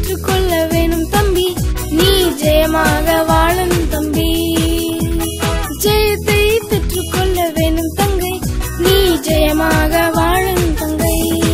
பெற்றுக்கொள்ள வேணும் தம்பி நீ ஜெயமாக வாழணும் தம்பி ஜெயத்தை பெற்றுக்கொள்ள வேணும் தங்கை நீ ஜெயமாக வாழணும் தங்கை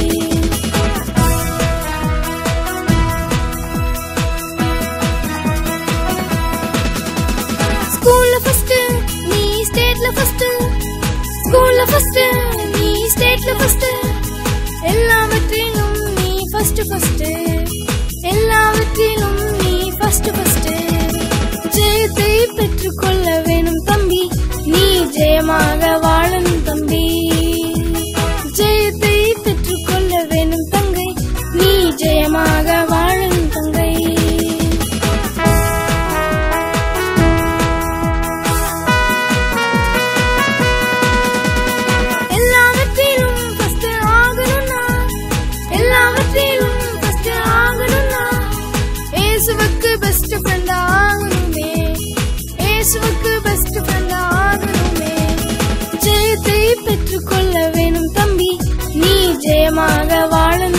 ஸ்கூல்ல ஃபர்ஸ்ட் நீ ஸ்டேட்ல ஃபர்ஸ்ட் ஸ்கூல்ல ஃபர்ஸ்ட் நீ ஸ்டேட்ல ஃபர்ஸ்ட் எல்லாவற்றிலும் நீ ஃபர்ஸ்ட் ஃபர்ஸ்ட் எல்லாவற்றிலும் நீ ஃபர்ஸ்ட் ஃபர்ஸ்ட் ஜெயத்தை பெற்றுக்கொள்ள வேணும் தம்பி நீ ஜெயமாக வாழணும் தம்பி ஜெயத்தை பெற்றுக்கொள்ள வேணும் தங்கை நீ ஜெயமாக வாழணும் தங்கை எல்லாவற்றிலும் ஃபர்ஸ்ட் ஆகணும்னா எல்லாவற்றிலும் ஃபர்ஸ்ட் ஆகணும்னா இயேசுவுக்கு பெஸ்ட் ஃப்ரெண்ட் ஆகணுமே இயேசுவுக்கு பெஸ்ட் ஃப்ரெண்ட் ஆகணுமே ஜெயத்தை பெற்றுக்கொள்ள வேணும் தம்பி நீ ஜெயமாக வாழணும்